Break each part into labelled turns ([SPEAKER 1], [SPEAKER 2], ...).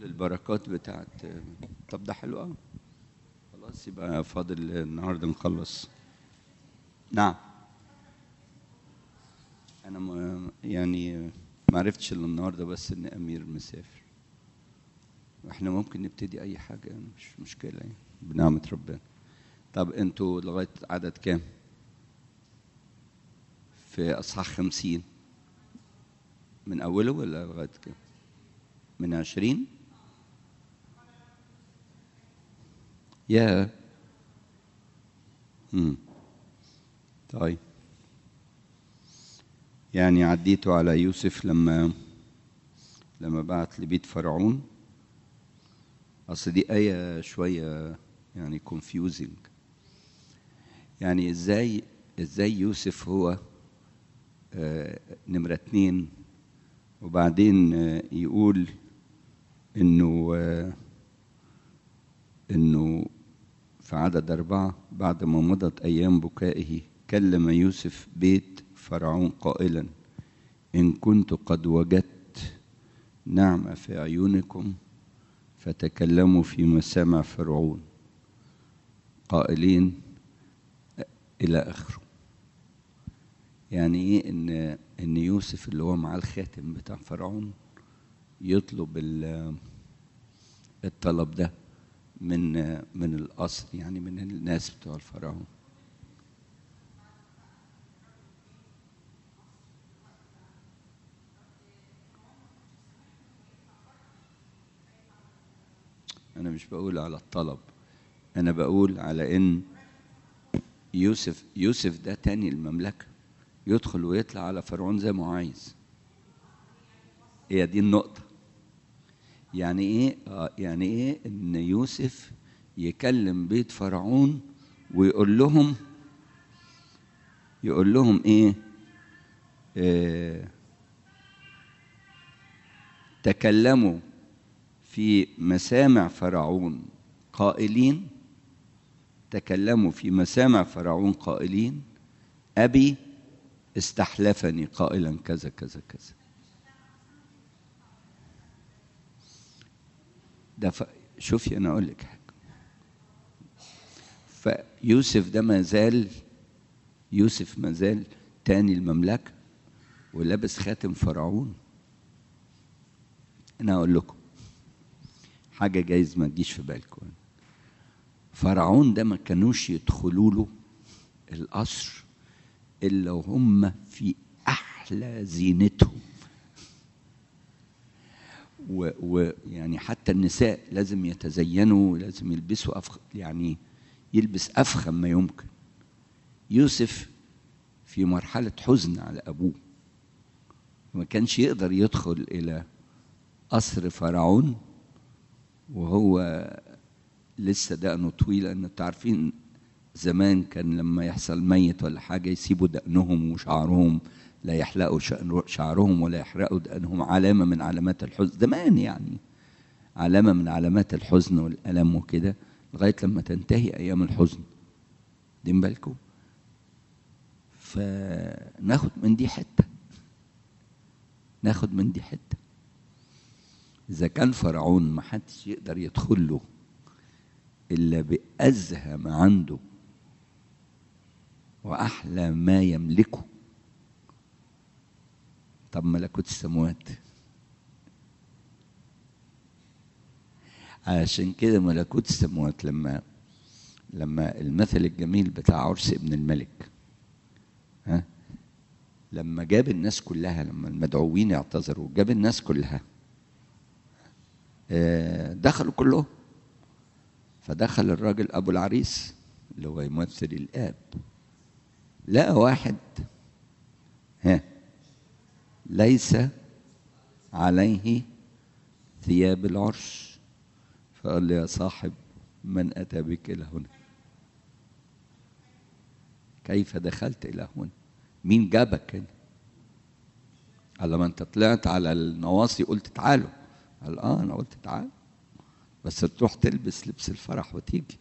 [SPEAKER 1] كل البركات بتاعت طب ده حلو قوي خلاص يبقى فاضل النهارده نخلص نعم انا ما يعني ما عرفتش الا النهارده بس ان امير مسافر احنا ممكن نبتدي اي حاجه يعني مش مشكله يعني بنعمه ربنا طب انتوا لغايه عدد كام في اصحاح خمسين من اوله ولا لغايه كام من عشرين يا امم طيب يعني عديتوا على يوسف لما لما بعت لبيت فرعون اصل دي آية شوية يعني كونفيوزنج يعني ازاي ازاي يوسف هو آه نمرة اتنين وبعدين آه يقول انه آه انه في عدد أربعة بعد ما مضت أيام بكائه كلم يوسف بيت فرعون قائلا إن كنت قد وجدت نعمة في عيونكم فتكلموا في مسامع فرعون قائلين إلى آخره يعني إيه إن إن يوسف اللي هو معاه الخاتم بتاع فرعون يطلب الطلب ده من من القصر يعني من الناس بتوع الفرعون أنا مش بقول على الطلب أنا بقول على إن يوسف يوسف ده تاني المملكة يدخل ويطلع على فرعون زي ما هو عايز هي دي النقطة يعني إيه آه يعني إيه إن يوسف يكلم بيت فرعون ويقول لهم يقول لهم إيه آه تكلموا في مسامع فرعون قائلين تكلموا في مسامع فرعون قائلين أبي استحلفني قائلا كذا كذا كذا ده ف... شوفي أنا أقول لك حاجة فيوسف ده ما زال يوسف ما زال تاني المملكة ولابس خاتم فرعون أنا أقول لكم حاجة جايز ما تجيش في بالكم فرعون ده ما كانوش يدخلوا له القصر إلا وهم في أحلى زينتهم ويعني حتى النساء لازم يتزينوا لازم يلبسوا أفخ يعني يلبس أفخم ما يمكن يوسف في مرحلة حزن على أبوه ما كانش يقدر يدخل إلى قصر فرعون وهو لسه دقنه طويلة أن عارفين زمان كان لما يحصل ميت ولا حاجة يسيبوا دقنهم وشعرهم لا يحلقوا شعرهم ولا يحرقوا دقنهم علامة من علامات الحزن زمان يعني علامة من علامات الحزن والألم وكده لغاية لما تنتهي أيام الحزن دين بالكم فناخد من دي حتة ناخد من دي حته إذا كان فرعون ما حدش يقدر يدخل له إلا بأزهى ما عنده وأحلى ما يملكه طب ملكوت السماوات عشان كده ملكوت السماوات لما لما المثل الجميل بتاع عرس ابن الملك ها لما جاب الناس كلها لما المدعوين اعتذروا جاب الناس كلها دخلوا كلهم فدخل الراجل ابو العريس اللي هو يمثل الاب لقى واحد ها ليس عليه ثياب العرس فقال له يا صاحب من اتى بك الى هنا كيف دخلت الى هنا مين جابك هنا قال ما انت طلعت على النواصي قلت تعالوا قال اه انا قلت تعال بس تروح تلبس لبس الفرح وتيجي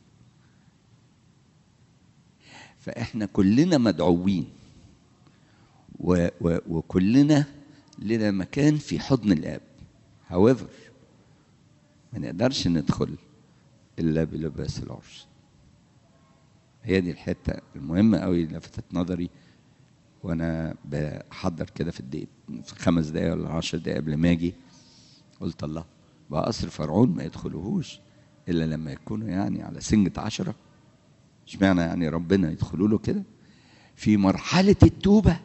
[SPEAKER 1] فاحنا كلنا مدعوين و و وكلنا لنا مكان في حضن الاب however ما نقدرش ندخل الا بلباس العرس هي دي الحته المهمه قوي اللي لفتت نظري وانا بحضر كده في الدقيقه في خمس دقايق ولا عشر دقايق قبل ما اجي قلت الله بقى قصر فرعون ما يدخلوهوش الا لما يكونوا يعني على سنجة عشرة اشمعنى يعني ربنا يدخلوا له كده في مرحلة التوبة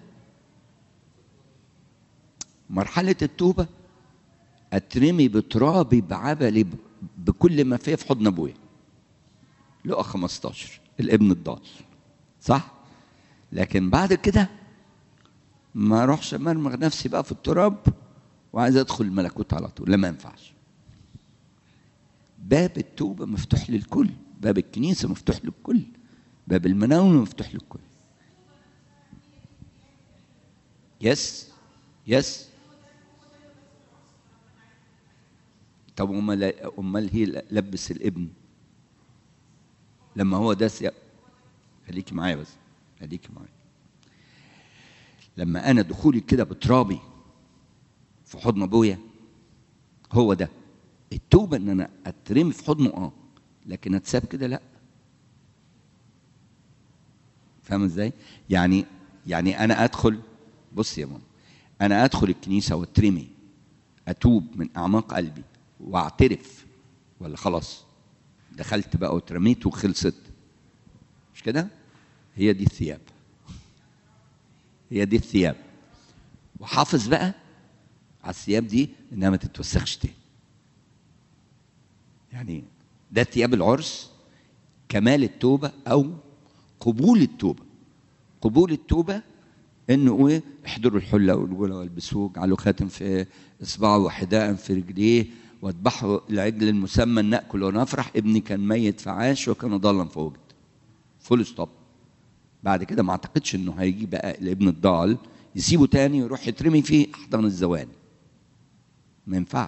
[SPEAKER 1] مرحلة التوبة اترمي بترابي بعبلي بكل ما فيه في حضن ابويا لقى 15 الابن الضال صح لكن بعد كده ما اروحش امرمغ نفسي بقى في التراب وعايز ادخل الملكوت على طول لا ما ينفعش باب التوبة مفتوح للكل باب الكنيسة مفتوح للكل باب المناولة مفتوح للكل يس يس طب امال امال هي لبس الابن لما هو ده سياب خليكي معايا بس خليكي معايا لما انا دخولي كده بترابي في حضن ابويا هو ده التوبه ان انا اترمي في حضنه اه لكن اتساب كده لا فاهم ازاي يعني يعني انا ادخل بص يا ماما انا ادخل الكنيسه واترمي اتوب من اعماق قلبي واعترف ولا خلاص دخلت بقى واترميت وخلصت مش كده هي دي الثياب هي دي الثياب وحافظ بقى على الثياب دي انها ما تتوسخش تاني يعني ده ثياب العرس كمال التوبه او قبول التوبه قبول التوبه انه ايه احضروا الحله والجوله والبسوه اجعلوا خاتم في اصبعه وحداء في رجليه واذبحوا العجل المسمى ناكل ونفرح ابني كان ميت فعاش وكان ضالا فوجد فول ستوب بعد كده ما اعتقدش انه هيجي بقى الابن الضال يسيبه تاني ويروح يترمي في احضان الزواني ما ينفعش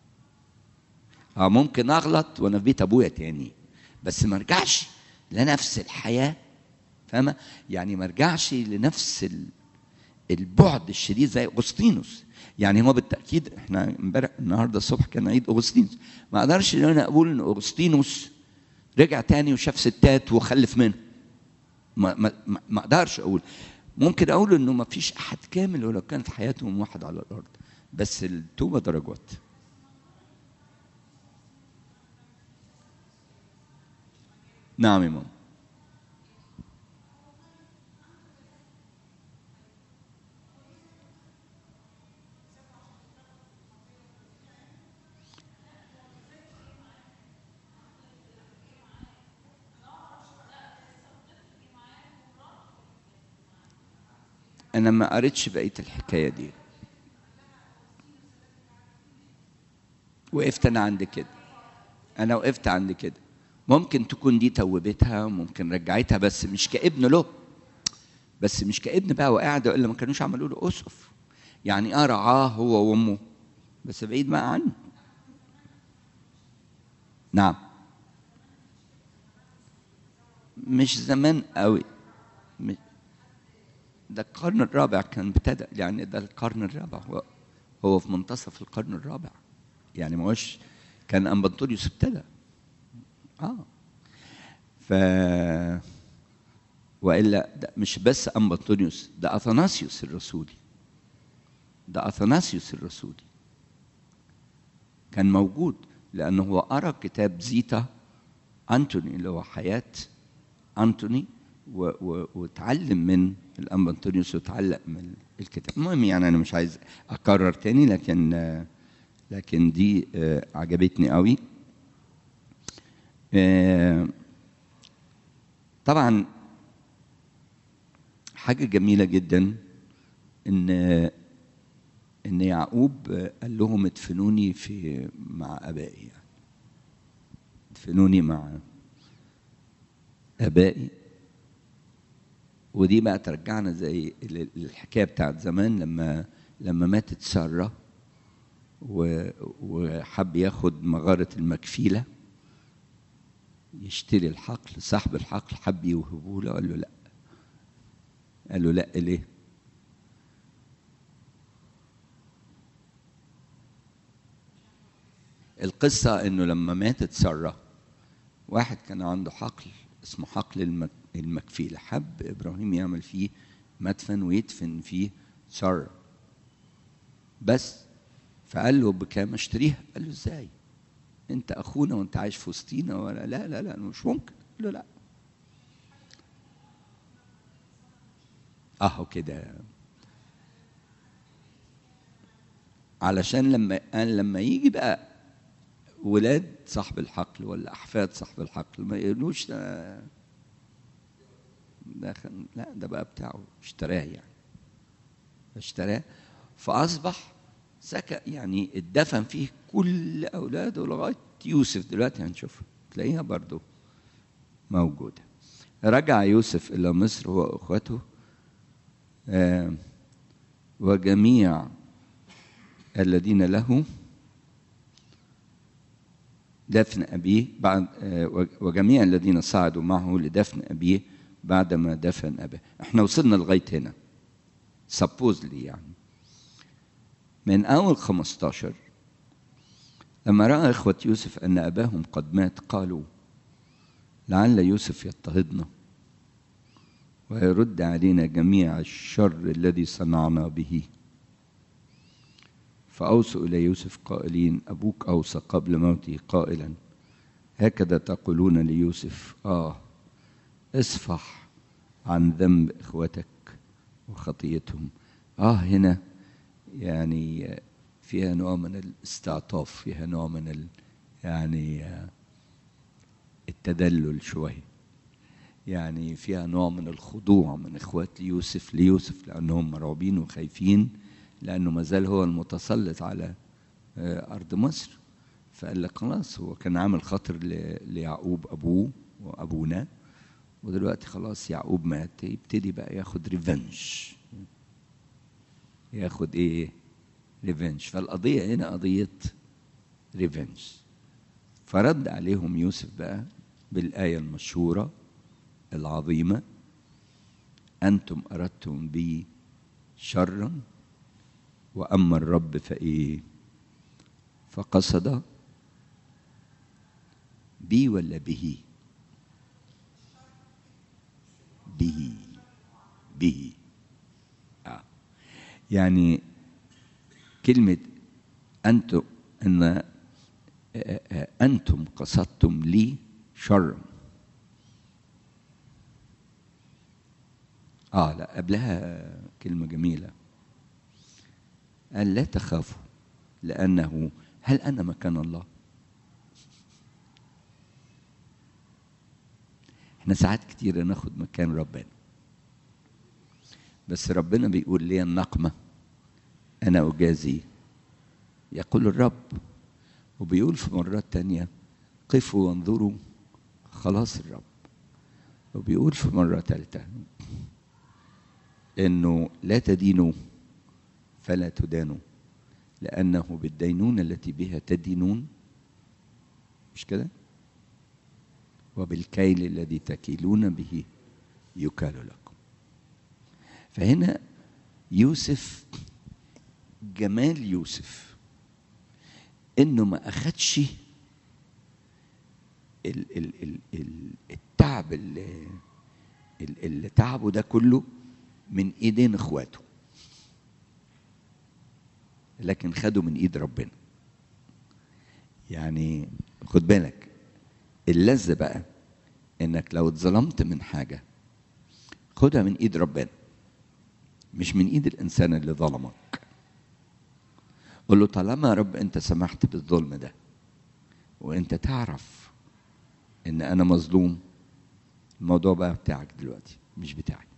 [SPEAKER 1] اه ممكن اغلط وانا في بيت ابويا تاني بس ما ارجعش لنفس الحياه فاهمه يعني ما ارجعش لنفس البعد الشديد زي اغسطينوس يعني هو بالتاكيد احنا امبارح النهارده الصبح كان عيد اغسطينوس ما اقدرش ان انا اقول ان اغسطينوس رجع تاني وشاف ستات وخلف منهم ما ما ما اقدرش اقول ممكن اقول انه ما فيش احد كامل ولو كان في حياتهم واحد على الارض بس التوبه درجات نعم يا ماما انا ما قريتش بقيه الحكايه دي وقفت انا عند كده انا وقفت عند كده ممكن تكون دي توبتها ممكن رجعتها بس مش كابن له بس مش كابن بقى وقاعد الا ما كانوش عملوا له اسقف يعني اه رعاه هو وامه بس بعيد بقى عنه نعم مش زمان قوي ده القرن الرابع كان ابتدى يعني ده القرن الرابع هو هو في منتصف القرن الرابع يعني ما هوش كان امبنطوريوس ابتدى اه ف والا ده مش بس امبنطونيوس ده اثناسيوس الرسولي ده اثناسيوس الرسولي كان موجود لانه هو قرا كتاب زيتا انتوني اللي هو حياه انتوني و- و- واتعلم من الانبا انطونيوس وتعلق من الكتاب المهم يعني انا مش عايز اكرر تاني لكن آه، لكن دي آه، عجبتني قوي آه، طبعا حاجه جميله جدا ان ان يعقوب قال لهم ادفنوني في مع ابائي يعني ادفنوني مع ابائي ودي بقى ترجعنا زي ال- الحكايه بتاعت زمان لما لما ماتت ساره و- وحب ياخد مغاره المكفيله يشتري الحقل صاحب الحقل حب يوهبه له قال له لا قال له لا ليه القصة إنه لما ماتت سارة واحد كان عنده حقل اسمه حقل المك... المكفيلة حب إبراهيم يعمل فيه مدفن ويدفن فيه سارة بس فقال له بكام اشتريها قال له ازاي انت اخونا وانت عايش في وسطينا ولا لا لا لا مش ممكن قال له لا اهو كده علشان لما قال لما يجي بقى ولاد صاحب الحقل ولا احفاد صاحب الحقل ما يقولوش ده ده خن... لا ده بقى بتاعه اشتراه يعني اشتراه فاصبح سكن يعني اتدفن فيه كل اولاده لغايه يوسف دلوقتي هنشوفها تلاقيها برضو موجوده رجع يوسف الى مصر هو واخوته آه وجميع الذين له دفن أبيه بعد وجميع الذين صعدوا معه لدفن أبيه بعدما دفن أبيه احنا وصلنا لغاية هنا سبوزلي يعني من أول 15 لما رأى إخوة يوسف أن أباهم قد مات قالوا لعل يوسف يضطهدنا ويرد علينا جميع الشر الذي صنعنا به فأوصوا إلى يوسف قائلين أبوك أوصى قبل موته قائلا هكذا تقولون ليوسف آه اصفح عن ذنب إخوتك وخطيتهم آه هنا يعني فيها نوع من الاستعطاف فيها نوع من ال يعني التدلل شوية يعني فيها نوع من الخضوع من إخوات يوسف ليوسف لأنهم مرعوبين وخايفين لأنه ما زال هو المتسلط على أرض مصر فقال لك خلاص هو كان عامل خطر ليعقوب أبوه وأبونا ودلوقتي خلاص يعقوب مات يبتدي بقى ياخد ريفنج ياخد ايه ريفنج فالقضية هنا قضية ريفنج فرد عليهم يوسف بقى بالآية المشهورة العظيمة أنتم أردتم بي شرا وأما الرب فإيه فقصد بي ولا به به به آه. يعني كلمة أنتم أن أنتم قصدتم لي شرا آه لا قبلها كلمة جميلة قال لا تخافوا لأنه هل أنا مكان الله؟ احنا ساعات كتير ناخد مكان ربنا بس ربنا بيقول لي النقمة أنا أجازي يقول الرب وبيقول في مرات تانية قفوا وانظروا خلاص الرب وبيقول في مرة ثالثة إنه لا تدينوا فلا تدانوا لأنه بالدينونة التي بها تدينون مش كده؟ وبالكيل الذي تكيلون به يكال لكم فهنا يوسف جمال يوسف انه ما اخدش ال ال ال ال التعب اللي, اللي تعبه ده كله من ايدين اخواته لكن خده من ايد ربنا يعني خد بالك اللذة بقى انك لو اتظلمت من حاجة خدها من ايد ربنا مش من ايد الانسان اللي ظلمك قول له طالما يا رب انت سمحت بالظلم ده وانت تعرف ان انا مظلوم الموضوع بقى بتاعك دلوقتي مش بتاعي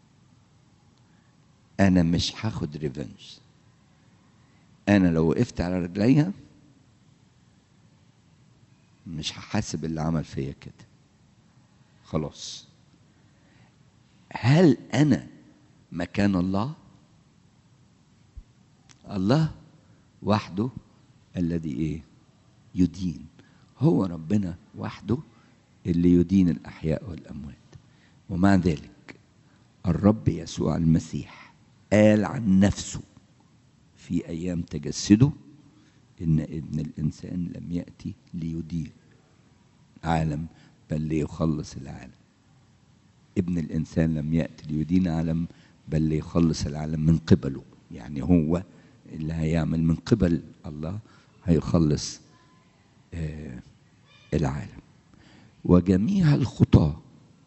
[SPEAKER 1] انا مش هاخد ريفنج انا لو وقفت على رجليا مش هحاسب اللي عمل فيا كده خلاص هل انا مكان الله الله وحده الذي ايه يدين هو ربنا وحده اللي يدين الاحياء والاموات ومع ذلك الرب يسوع المسيح قال عن نفسه في ايام تجسده ان ابن الانسان لم ياتي ليدين عالم بل ليخلص العالم ابن الانسان لم ياتي ليدين عالم بل ليخلص العالم من قبله يعني هو اللي هيعمل من قبل الله هيخلص آه العالم وجميع الخطاه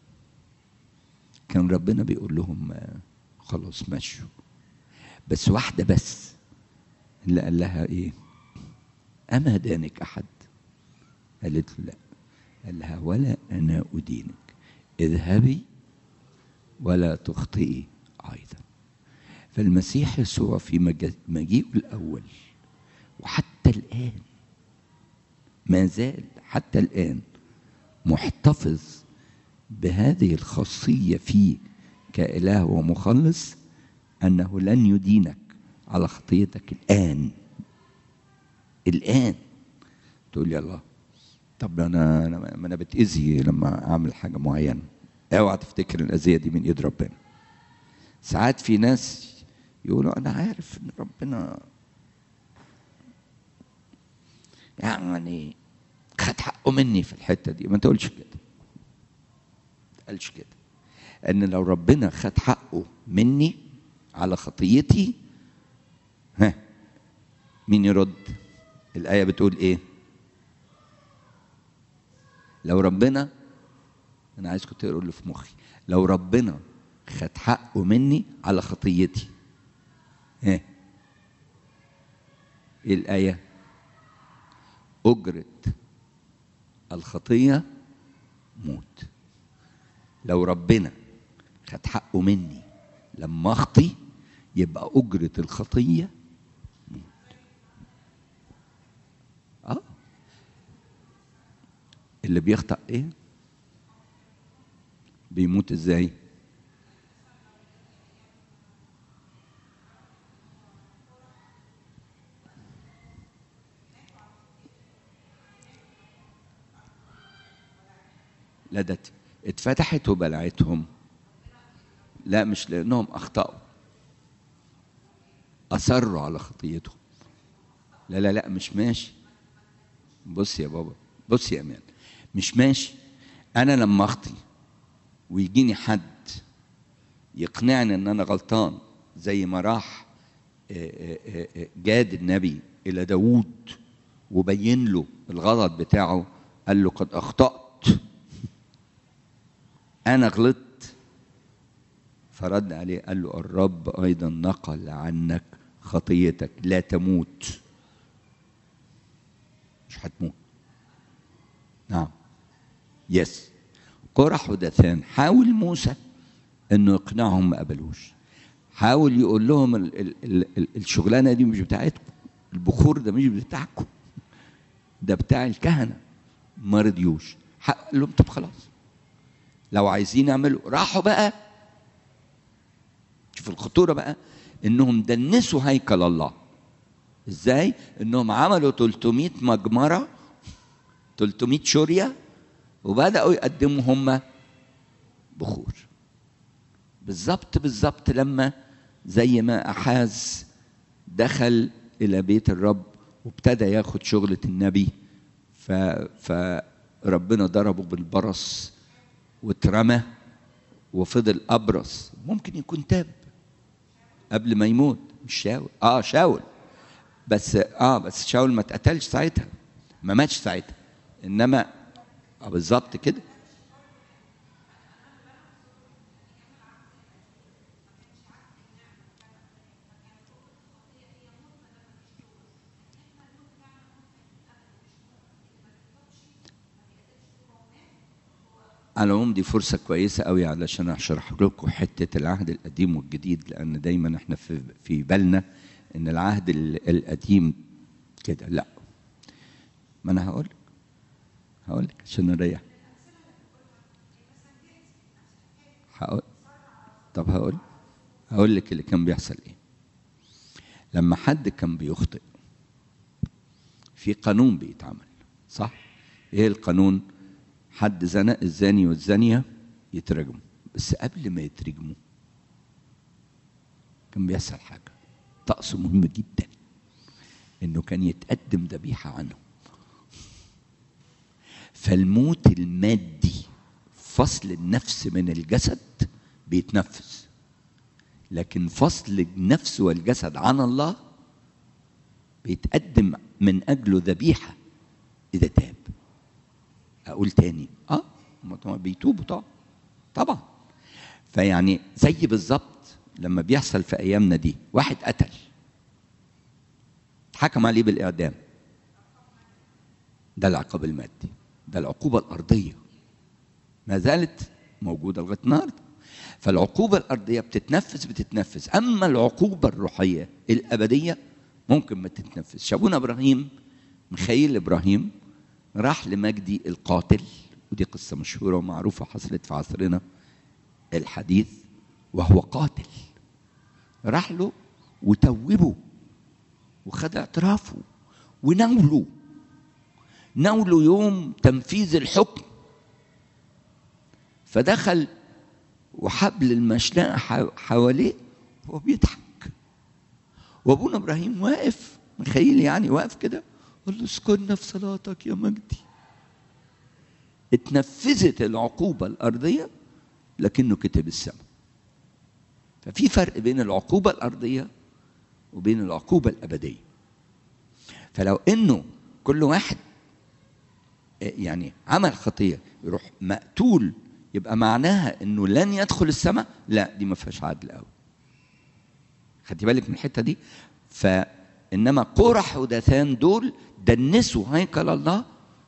[SPEAKER 1] كان ربنا بيقول لهم آه خلاص مشوا بس واحدة بس اللي قال لها ايه أما دانك أحد قالت له لا قال لها ولا أنا أدينك اذهبي ولا تخطئي أيضا فالمسيح يسوع في مجيئه الأول وحتى الآن ما زال حتى الآن محتفظ بهذه الخاصية فيه كإله ومخلص أنه لن يدينك على خطيتك الآن الآن تقول يا الله طب أنا أنا ما أنا بتأذي لما أعمل حاجة معينة اوعى تفتكر الأذية دي من إيد ربنا ساعات في ناس يقولوا أنا عارف إن ربنا يعني خد حقه مني في الحتة دي ما تقولش كده ما تقولش كده ان لو ربنا خد حقه مني على خطيتي ها مين يرد الآية بتقول إيه لو ربنا أنا عايزكم تقروا اللي في مخي لو ربنا خد حقه مني على خطيتي ها إيه الآية أجرة الخطية موت لو ربنا خد حقه مني لما اخطي يبقى اجره الخطيه موت اه اللي بيخطأ ايه بيموت ازاي لا ده اتفتحت وبلعتهم لا مش لانهم اخطاوا اصروا على خطيتهم لا لا لا مش ماشي بص يا بابا بص يا امان مش ماشي انا لما اخطي ويجيني حد يقنعني ان انا غلطان زي ما راح جاد النبي الى داوود وبين له الغلط بتاعه قال له قد اخطات انا غلطت فرد عليه قال له الرب ايضا نقل عنك خطيتك لا تموت مش هتموت نعم يس قرح ودثان حاول موسى انه يقنعهم ما قبلوش حاول يقول لهم ال ال ال ال الشغلانه دي مش بتاعتكم البخور ده مش بتاعكم ده بتاع الكهنه ما رضيوش قال لهم طب خلاص لو عايزين يعملوا راحوا بقى شوف الخطوره بقى انهم دنسوا هيكل الله ازاي انهم عملوا 300 مجمره 300 شوريه وبداوا يقدموا هم بخور بالظبط بالظبط لما زي ما احاز دخل الى بيت الرب وابتدى ياخد شغله النبي ف فربنا ضربه بالبرص واترمى وفضل ابرص ممكن يكون تاب قبل ما يموت مش شاول اه شاول بس اه بس شاول ما اتقتلش ساعتها ما ماتش ساعتها انما آه بالظبط كده على العموم دي فرصة كويسة قوي علشان أشرح لكم حتة العهد القديم والجديد لأن دايما احنا في في بالنا إن العهد القديم كده لا ما أنا هقول لك هقول لك عشان نريح هقول طب هقول هقول لك اللي كان بيحصل إيه لما حد كان بيخطئ في قانون بيتعمل صح؟ إيه القانون؟ حد زنق الزاني والزانية يترجموا بس قبل ما يترجموا كان بيحصل حاجة طقس مهم جدا انه كان يتقدم ذبيحه عنه فالموت المادي فصل النفس من الجسد بيتنفذ لكن فصل النفس والجسد عن الله بيتقدم من اجله ذبيحه اذا تاب اقول تاني اه هم طبعا بيتوبوا طبعا طبعا فيعني زي بالظبط لما بيحصل في ايامنا دي واحد قتل حكم عليه بالاعدام ده العقاب المادي ده العقوبه الارضيه ما زالت موجوده لغايه النهارده فالعقوبه الارضيه بتتنفذ بتتنفذ اما العقوبه الروحيه الابديه ممكن ما تتنفذش ابونا ابراهيم مخيل ابراهيم راح لمجدي القاتل ودي قصه مشهوره ومعروفه حصلت في عصرنا الحديث وهو قاتل راح له وتوبه وخد اعترافه وناوله ناوله يوم تنفيذ الحكم فدخل وحبل المشنقة حواليه وهو بيضحك وابونا ابراهيم واقف مخيل يعني واقف كده قال له اسكننا في صلاتك يا مجدي اتنفذت العقوبة الأرضية لكنه كتب السماء ففي فرق بين العقوبة الأرضية وبين العقوبة الأبدية فلو إنه كل واحد يعني عمل خطية يروح مقتول يبقى معناها إنه لن يدخل السماء لا دي ما فيهاش عدل قوي خدي بالك من الحتة دي فإنما قرح ودثان دول دنسوا هيكل الله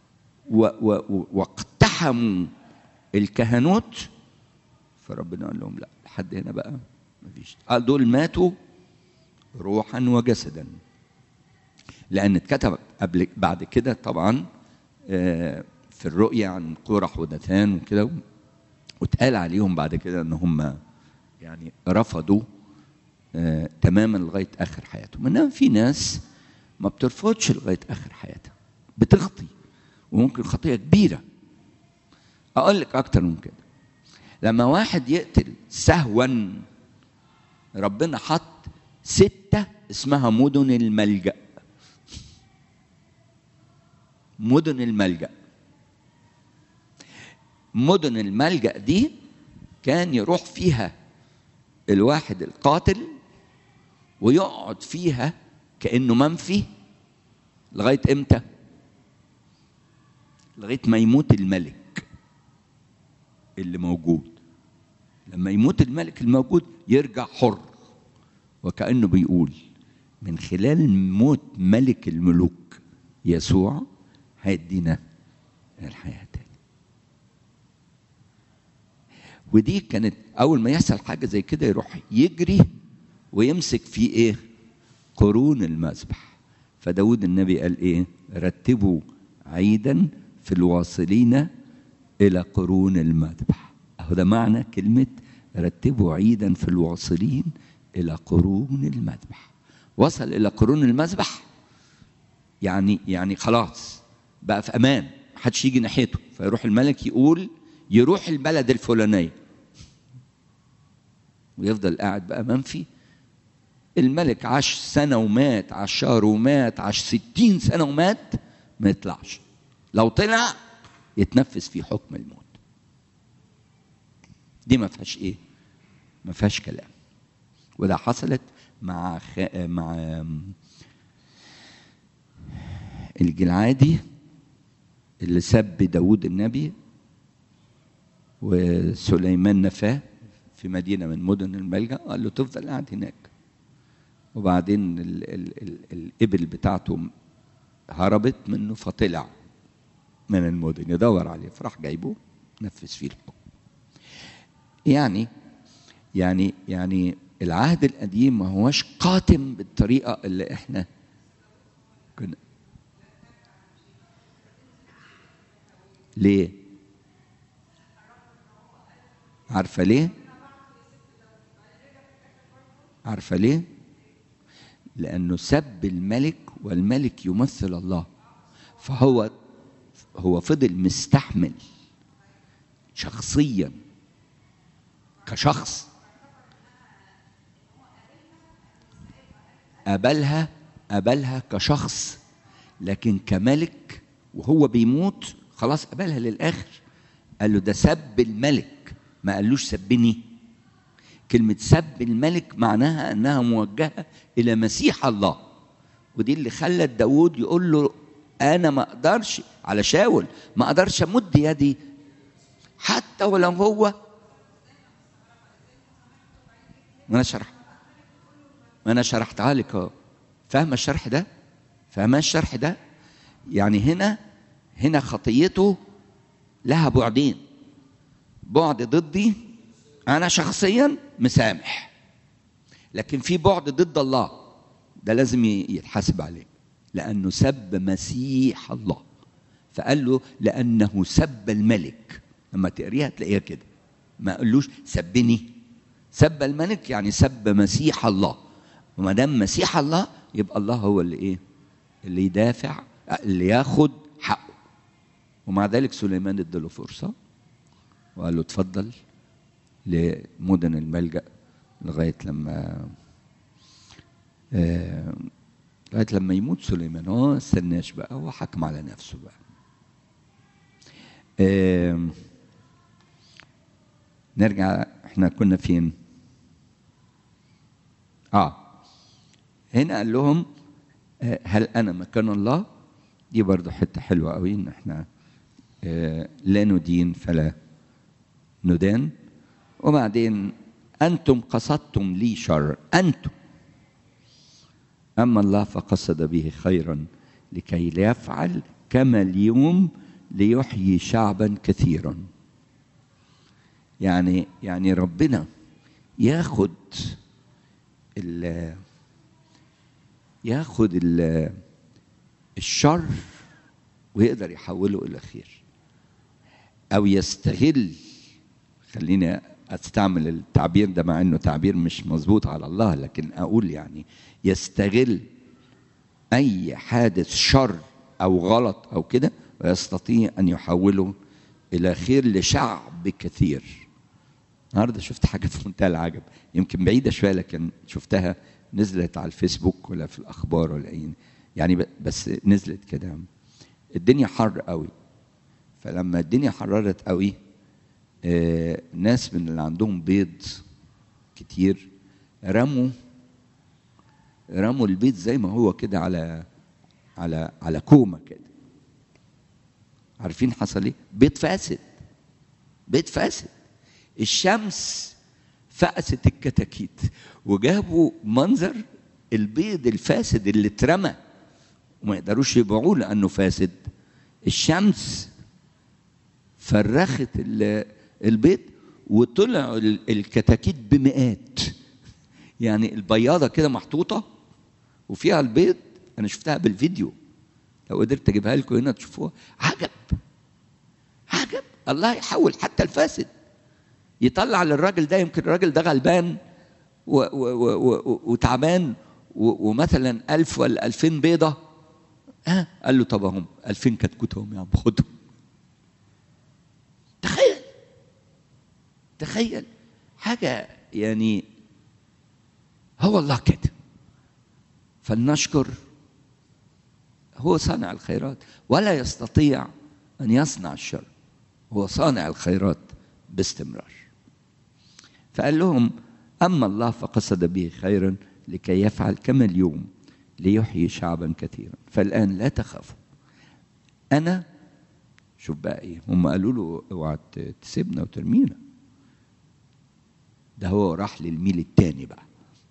[SPEAKER 1] واقتحموا الكهنوت فربنا قال لهم لا لحد هنا بقى مفيش قال دول ماتوا روحا وجسدا لان اتكتب قبل بعد كده طبعا في الرؤيا عن قرح ودثان وكده واتقال عليهم بعد كده ان هم يعني رفضوا تماما لغايه اخر حياتهم انما في ناس ما بترفضش لغايه اخر حياتها بتخطي وممكن خطيه كبيره اقول لك اكتر من كده لما واحد يقتل سهوا ربنا حط ستة اسمها مدن الملجأ مدن الملجأ مدن الملجأ دي كان يروح فيها الواحد القاتل ويقعد فيها كأنه منفي لغاية امتى؟ لغاية ما يموت الملك اللي موجود لما يموت الملك الموجود يرجع حر وكأنه بيقول من خلال موت ملك الملوك يسوع هيدينا الحياة تاني ودي كانت أول ما يحصل حاجة زي كده يروح يجري ويمسك في إيه؟ قرون المذبح فداود النبي قال إيه؟ رتبوا عيدا في الواصلين إلى قرون المذبح أهو ده معنى كلمة رتبوا عيدا في الواصلين إلى قرون المذبح وصل إلى قرون المذبح يعني يعني خلاص بقى في أمان محدش يجي ناحيته فيروح الملك يقول يروح البلد الفلانية ويفضل قاعد بقى منفي الملك عاش سنة ومات عاش شهر ومات عاش ستين سنة ومات ما يطلعش لو طلع يتنفذ في حكم الموت دي ما فيهاش ايه ما فيهاش كلام وده حصلت مع خ... مع الجلعادي اللي سب داود النبي وسليمان نفاه في مدينة من مدن الملجأ قال له تفضل قاعد هناك وبعدين ال ال ال الإبل بتاعته هربت منه فطلع من المدن يدور عليه فراح جايبه نفذ فيه الحكم يعني يعني يعني العهد القديم ما هوش قاتم بالطريقة اللي احنا كنا ليه؟ عارفة ليه؟ عارفة ليه؟ لأنه سب الملك والملك يمثل الله فهو هو فضل مستحمل شخصيا كشخص قابلها قبلها كشخص لكن كملك وهو بيموت خلاص قبلها للاخر قال له ده سب الملك ما قالوش سبني كلمة سب الملك معناها أنها موجهة إلى مسيح الله ودي اللي خلت داود يقول له أنا ما أقدرش على شاول ما أقدرش أمد يدي حتى ولو هو ما أنا شرح ما أنا شرحتها لك أهو فاهمة الشرح ده؟ فاهمة الشرح ده؟ يعني هنا هنا خطيته لها بعدين بعد ضدي انا شخصيا مسامح لكن في بعد ضد الله ده لازم يتحاسب عليه لانه سب مسيح الله فقال له لانه سب الملك لما تقريها تلاقيها كده ما قالوش سبني سب الملك يعني سب مسيح الله وما دام مسيح الله يبقى الله هو اللي ايه اللي يدافع اللي ياخد حقه ومع ذلك سليمان اداله فرصه وقال له اتفضل لمدن الملجأ لغاية لما آه لغاية لما يموت سليمان هو ما استناش بقى هو حكم على نفسه بقى آه نرجع احنا كنا فين اه هنا قال لهم آه هل انا مكان الله دي برضو حته حلوه قوي ان احنا آه لا ندين فلا ندان وبعدين أنتم قصدتم لي شر أنتم أما الله فقصد به خيرا لكي لا يفعل كما اليوم ليحيي شعبا كثيرا يعني يعني ربنا ياخد ال ياخد ال الشر ويقدر يحوله الى خير او يستغل خليني استعمل التعبير ده مع انه تعبير مش مظبوط على الله لكن اقول يعني يستغل اي حادث شر او غلط او كده ويستطيع ان يحوله الى خير لشعب كثير النهارده شفت حاجه في منتهى العجب يمكن بعيده شويه لكن شفتها نزلت على الفيسبوك ولا في الاخبار ولا اي يعني بس نزلت كده الدنيا حر قوي فلما الدنيا حررت قوي آه ناس من اللي عندهم بيض كتير رموا رموا البيض زي ما هو كده على على على كومه كده عارفين حصل ايه؟ بيض فاسد بيض فاسد الشمس فقست الكتاكيت وجابوا منظر البيض الفاسد اللي اترمى وما يقدروش يبيعوه لانه فاسد الشمس فرخت البيض وطلع الكتاكيت بمئات يعني البياضة كده محطوطة وفيها البيض أنا شفتها بالفيديو لو قدرت أجيبها لكم هنا تشوفوها عجب عجب الله يحول حتى الفاسد يطلع للراجل ده يمكن الراجل ده غلبان و و و وتعبان ومثلا ألف ولا ألفين بيضة ها قال له طب هم ألفين كتكوتهم يا عم خدهم تخيل تخيل حاجة يعني هو الله كده فلنشكر هو صانع الخيرات ولا يستطيع أن يصنع الشر هو صانع الخيرات باستمرار فقال لهم أما الله فقصد به خيرا لكي يفعل كما اليوم ليحيي شعبا كثيرا فالآن لا تخافوا أنا شوف بقى ايه هم قالوا له اوعى تسيبنا وترمينا ده هو راح للميل التاني بقى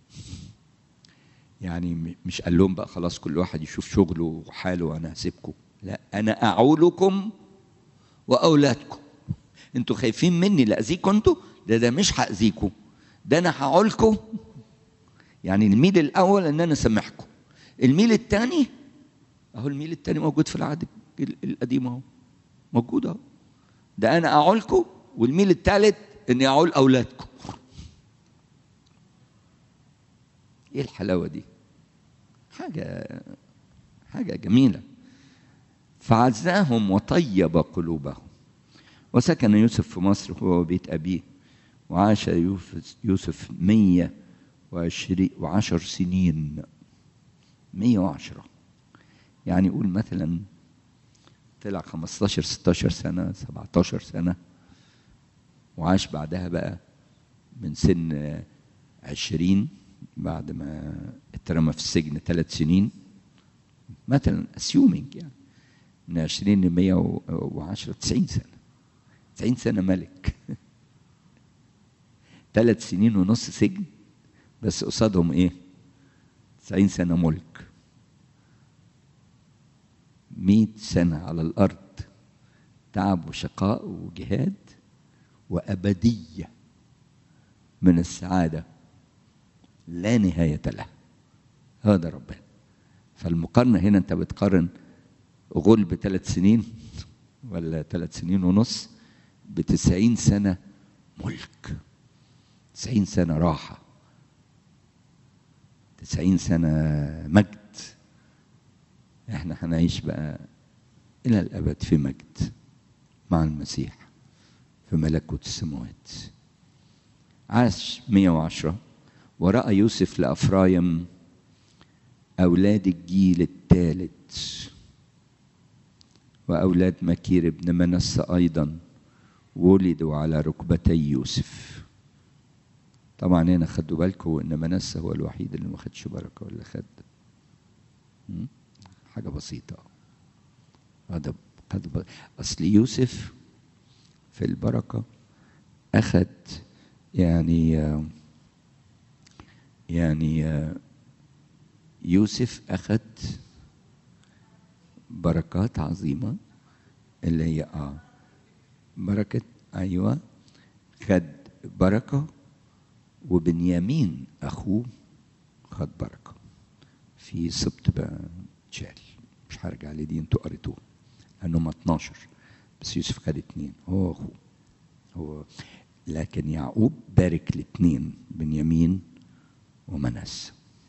[SPEAKER 1] يعني مش قال لهم بقى خلاص كل واحد يشوف شغله وحاله وانا هسيبكم لا انا اعولكم واولادكم انتوا خايفين مني لاذيكم انتوا ده ده مش هاذيكم ده انا هعولكم يعني الميل الاول ان انا سامحكم الميل الثاني اهو الميل الثاني موجود في العهد القديم اهو موجود اهو ده انا اعولكم والميل الثالث اني اعول اولادكم ايه الحلاوه دي حاجه حاجه جميله فعزاهم وطيب قلوبهم وسكن يوسف في مصر هو وبيت أبيه وعاش يوسف مية وعشرين وعشر سنين 110 يعني قول مثلا طلع 15 16 سنة 17 سنة وعاش بعدها بقى من سن 20 بعد ما اترمى في السجن ثلاث سنين مثلا اسيومينج يعني من 20 ل 110 90 سنة 90 سنة ملك ثلاث سنين ونص سجن بس قصادهم ايه 90 سنة ملك 100 سنة على الأرض تعب وشقاء وجهاد وأبدية من السعادة لا نهاية لها هذا ربنا فالمقارنة هنا أنت بتقارن غلب ثلاث سنين ولا ثلاث سنين ونص بتسعين سنة ملك تسعين سنة راحة تسعين سنة مجد احنا هنعيش بقى إلى الأبد في مجد مع المسيح في ملكوت السماوات عاش 110 ورأى يوسف لأفرايم أولاد الجيل الثالث وأولاد مكير بن منسى أيضا ولدوا على ركبتي يوسف طبعا هنا خدوا بالكم ان منسى هو الوحيد اللي ما خدش بركه ولا خد حاجه بسيطه هذا قد اصل يوسف في البركه اخذ يعني يعني يوسف اخذ بركات عظيمه اللي هي اه بركه ايوه خد بركه وبنيامين اخوه خد بركه في سبت بقى تشال مش هرجع لدي انتوا قريتوها لانهم 12 بس يوسف خد اتنين هو اخوه هو لكن يعقوب بارك الاثنين بنيامين ومنس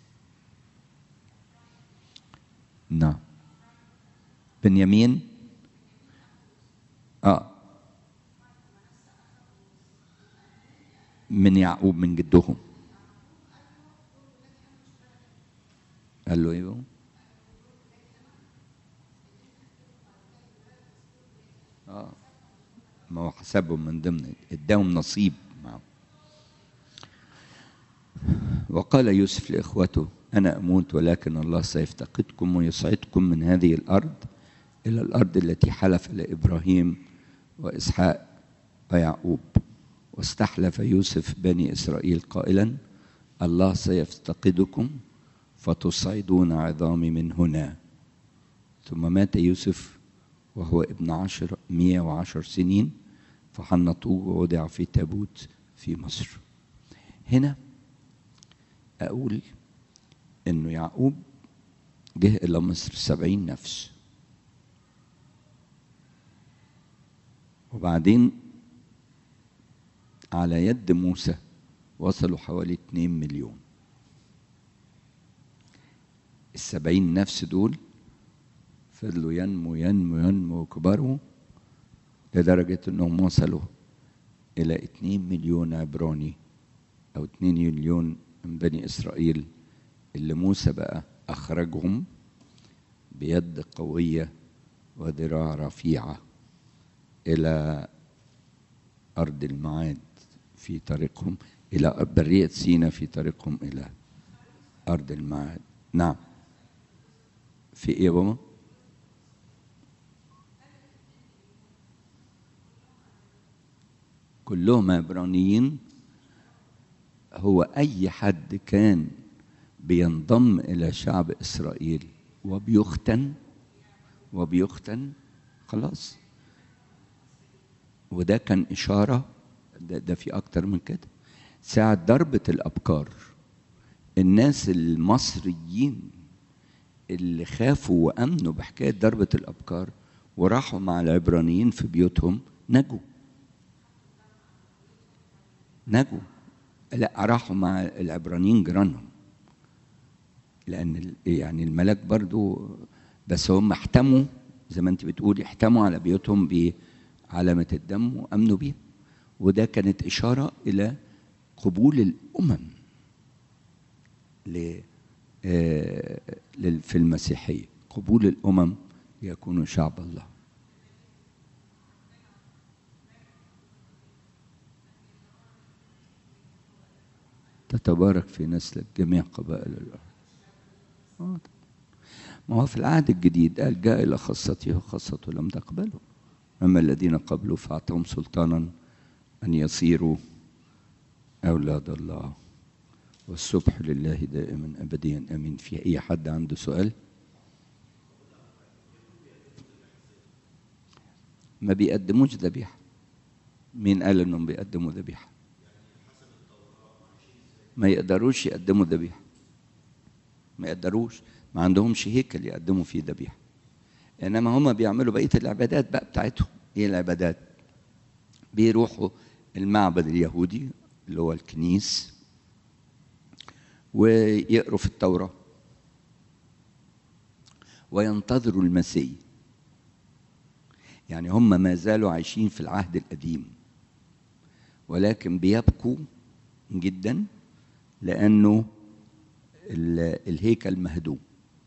[SPEAKER 1] نعم بنيامين اه من يعقوب من جدهم قال له ايه اه ما هو حسبهم من ضمن اداهم نصيب معه وقال يوسف لاخوته انا اموت ولكن الله سيفتقدكم ويصعدكم من هذه الارض الى الارض التي حلف لابراهيم واسحاق ويعقوب واستحلف يوسف بني اسرائيل قائلا الله سيفتقدكم فتصعدون عظامي من هنا ثم مات يوسف وهو ابن عشر مية وعشر سنين فحنطوه ووضع في تابوت في مصر هنا أقول إنه يعقوب جه إلى مصر سبعين نفس وبعدين على يد موسى وصلوا حوالي 2 مليون السبعين نفس دول فضلوا ينمو ينمو ينمو وكبروا لدرجة انهم وصلوا الى 2 مليون عبراني او 2 مليون من بني اسرائيل اللي موسى بقى اخرجهم بيد قوية وذراع رفيعة الى ارض المعاد في طريقهم الى برية سينا في طريقهم الى ارض المعاد نعم في ايه يا بابا كلهم عبرانيين هو اي حد كان بينضم الى شعب اسرائيل وبيختن وبيختن خلاص وده كان اشاره ده, ده في اكتر من كده ساعه ضربه الابكار الناس المصريين اللي خافوا وامنوا بحكايه ضربه الابكار وراحوا مع العبرانيين في بيوتهم نجوا نجوا لا راحوا مع العبرانيين جيرانهم لان يعني الملاك برضو بس هم احتموا زي ما انت بتقولي احتموا على بيوتهم بعلامه الدم وامنوا بيها وده كانت اشاره الى قبول الامم آه، لل- في المسيحية قبول الأمم ليكونوا شعب الله تتبارك في نسلك جميع قبائل الأرض آه. ما هو في العهد الجديد قال جاء إلى خاصته وخاصته لم تقبله أما الذين قبلوا فأعطاهم سلطانا أن يصيروا أولاد الله والسبح لله دائما أبديا أمين في أي حد عنده سؤال ما بيقدموش ذبيحة مين قال انهم بيقدموا ذبيحة ما يقدروش يقدموا ذبيحة ما يقدروش ما عندهمش هيكل يقدموا فيه ذبيحة انما هم بيعملوا بقية العبادات بقى بتاعتهم ايه العبادات بيروحوا المعبد اليهودي اللي هو الكنيس ويقروا في التوراة وينتظروا المسيح يعني هم ما زالوا عايشين في العهد القديم ولكن بيبكوا جدا لأنه ال- الهيكل مهدوم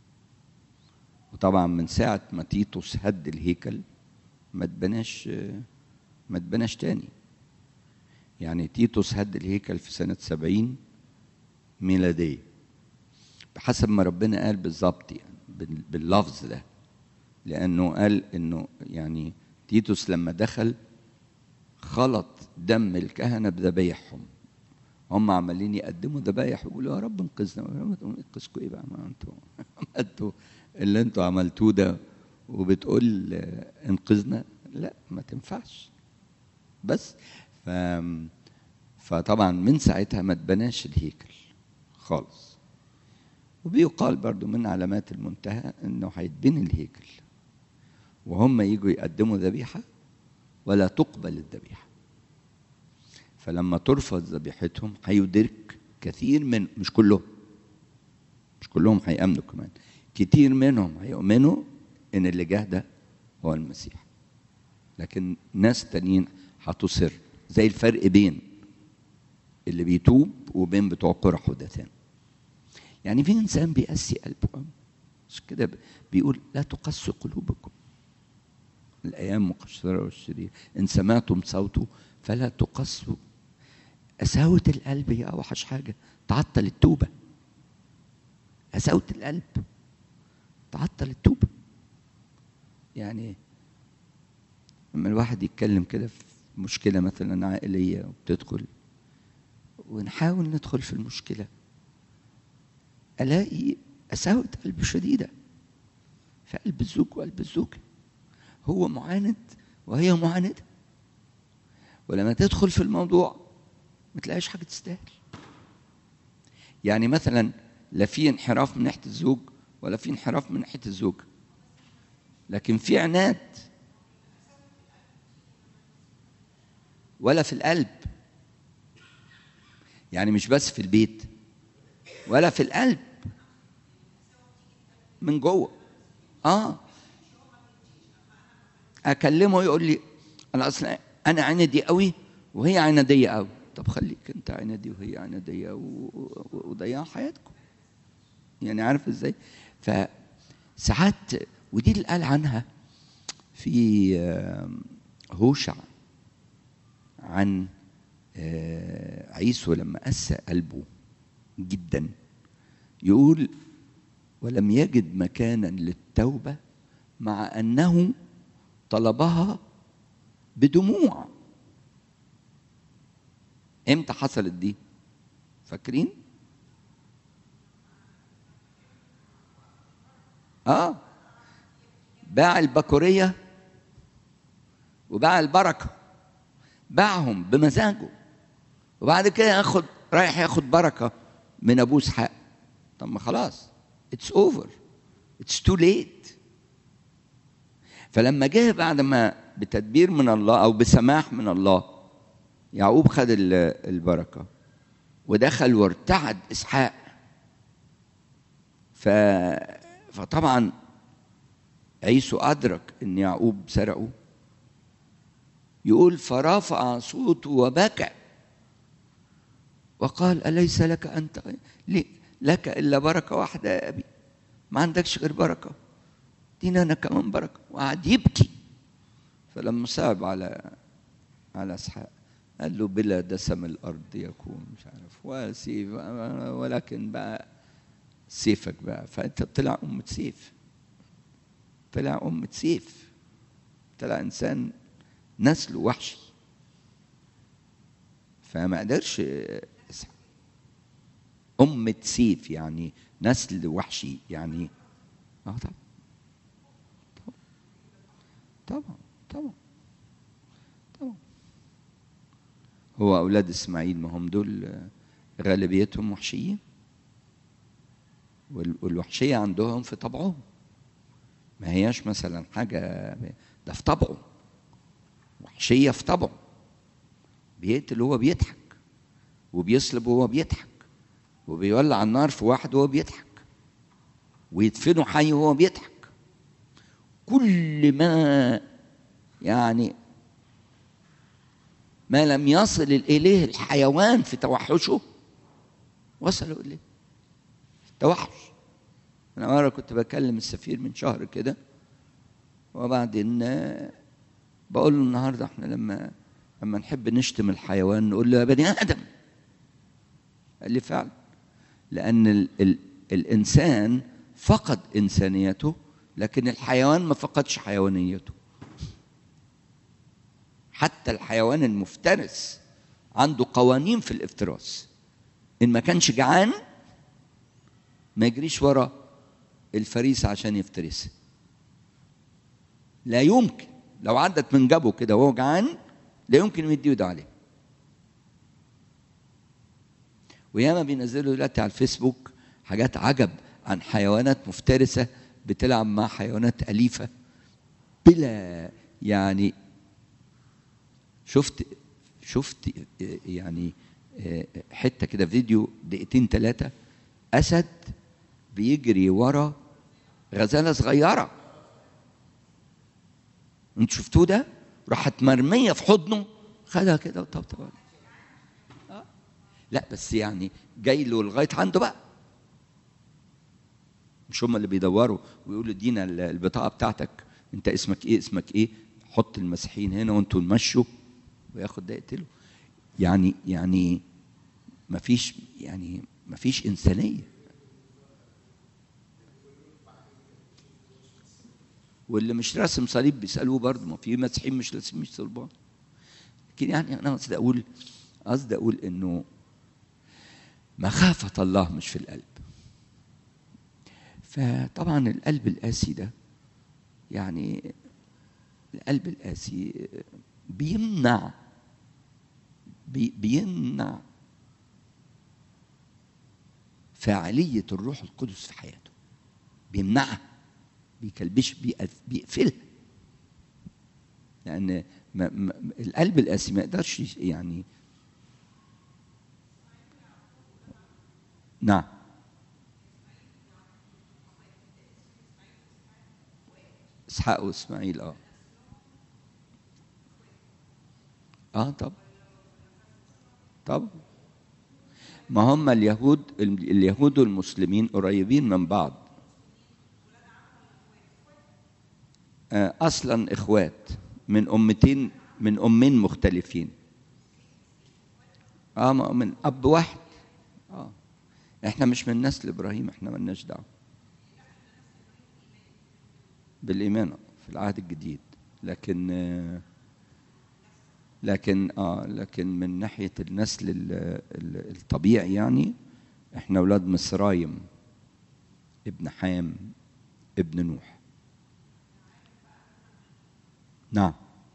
[SPEAKER 1] وطبعا من ساعة ما تيتوس هد الهيكل ما اتبناش ما اتبناش تاني يعني تيتوس هد الهيكل في سنة سبعين ميلادية بحسب ما ربنا قال بالظبط يعني بال- باللفظ ده لأنه قال إنه يعني تيتوس لما دخل خلط دم الكهنة بذبايحهم هم عمالين يقدموا ذبايح ويقولوا يا رب انقذنا يا رب انقذكم ايه بقى ما انتوا ما انتوا اللي انتوا عملتوه ده وبتقول آه، انقذنا لا ما تنفعش بس ف فطبعا من ساعتها ما اتبناش الهيكل خالص وبيقال برضو من علامات المنتهى انه هيتبني الهيكل وهم يجوا يقدموا ذبيحه ولا تقبل الذبيحه فلما ترفض ذبيحتهم هيدرك كثير من مش كلهم مش كلهم هيأمنوا كمان كتير منهم هيؤمنوا ان اللي جه ده هو المسيح لكن ناس تانيين هتصر زي الفرق بين اللي بيتوب وبين بتوع قرح ودثان يعني في انسان بيقسي قلبه قوي عشان كده بيقول لا تقسوا قلوبكم الايام مقشره والشرير ان سمعتم صوته فلا تقسوا قساوة القلب هي اوحش حاجه تعطل التوبه قساوة القلب تعطل التوبه يعني إيه؟ لما الواحد يتكلم كده في مشكله مثلا عائليه وبتدخل ونحاول ندخل في المشكله الاقي قساوه قلب شديده في قلب الزوج وقلب الزوجه هو معاند وهي معانده ولما تدخل في الموضوع ما تلاقيش حاجه تستاهل يعني مثلا لا في انحراف من ناحيه الزوج ولا في انحراف من ناحيه الزوجه لكن في عناد ولا في القلب يعني مش بس في البيت ولا في القلب من جوه اه اكلمه يقول لي انا اصلا انا عندي قوي وهي عناديه قوي طب خليك انت عنادي وهي عناديه و- و- وضيعوا حياتكم يعني عارف ازاي فساعات ودي اللي قال عنها في آم، هوشع عن آه، عيسو لما قسى قلبه جدا يقول ولم يجد مكانا للتوبه مع انه طلبها بدموع امتى حصلت دي فاكرين اه باع البكوريه وباع البركه باعهم بمزاجه وبعد كده ياخد رايح ياخد بركه من ابوه اسحاق طب ما خلاص اتس اوفر اتس تو ليت فلما جه بعد ما بتدبير من الله او بسماح من الله يعقوب خد ال- البركه ودخل وارتعد اسحاق ف فطبعا عيسو ادرك ان يعقوب سرقه يقول فرفع صوته وبكى وقال أليس لك أنت ليه لك الا بركه واحده يا ابي ما عندكش غير بركه دينا انا كمان بركه وقعد يبكي فلما صعب على على اسحاق قال له بلا دسم الارض يكون مش عارف وسيف ولكن بقى سيفك بقى فانت طلع أمة سيف طلع أمة سيف طلع إنسان نسله وحشي فما قدرش أمة سيف يعني نسل وحشي يعني اه طبعا طبعا طبعا طبعا هو أولاد إسماعيل ما هم دول غالبيتهم وحشيين والوحشية عندهم في طبعهم ما هياش مثلا حاجة ده في طبعه وحشية في طبعه بيقتل وهو بيضحك وبيصلب وهو بيضحك وبيولع النار في واحد وهو بيضحك ويدفنه حي وهو بيضحك كل ما يعني ما لم يصل إليه الحيوان في توحشه وصلوا إليه توحش أنا مرة كنت بكلم السفير من شهر كده وبعدين بقول له النهارده احنا لما لما نحب نشتم الحيوان نقول له يا بني آدم قال لي فعلا لأن ال ال الإنسان فقد إنسانيته لكن الحيوان ما فقدش حيوانيته حتى الحيوان المفترس عنده قوانين في الافتراس إن ما كانش جعان ما يجريش ورا الفريسة عشان يفترسها لا يمكن لو عدت من جبه كده وهو جعان لا يمكن يمد ايده عليه وياما بينزلوا دلوقتي على الفيسبوك حاجات عجب عن حيوانات مفترسة بتلعب مع حيوانات أليفة بلا يعني شفت شفت يعني حتة كده فيديو دقيقتين ثلاثة أسد بيجري ورا غزالة صغيرة انتوا شفتوه ده؟ راحت مرمية في حضنه خدها كده وطبطب عليه لا بس يعني جاي له لغايه عنده بقى مش هم اللي بيدوروا ويقولوا ادينا البطاقه بتاعتك انت اسمك ايه اسمك ايه حط المسيحيين هنا وانتوا نمشوا وياخد ده يقتله يعني يعني ما فيش يعني ما فيش انسانيه واللي مش راسم صليب بيسالوه برضه ما في مسيحيين مش راسمين صلبان لكن يعني انا قصدي اقول قصدي اقول انه مخافة الله مش في القلب فطبعا القلب القاسي ده يعني القلب القاسي بيمنع بي بيمنع فاعلية الروح القدس في حياته بيمنعها بيكلبش بيقفلها لأن ما ما القلب القاسي ما يقدرش يعني نعم اسحاق واسماعيل اه اه طب طب ما هم اليهود اليهود والمسلمين قريبين من بعض آه اصلا اخوات من امتين من امين مختلفين اه من اب واحد اه احنا مش من نسل ابراهيم احنا ملناش دعوه بالايمان في العهد الجديد لكن لكن اه لكن من ناحيه النسل الطبيعي يعني احنا اولاد مصرايم ابن حام ابن نوح نعم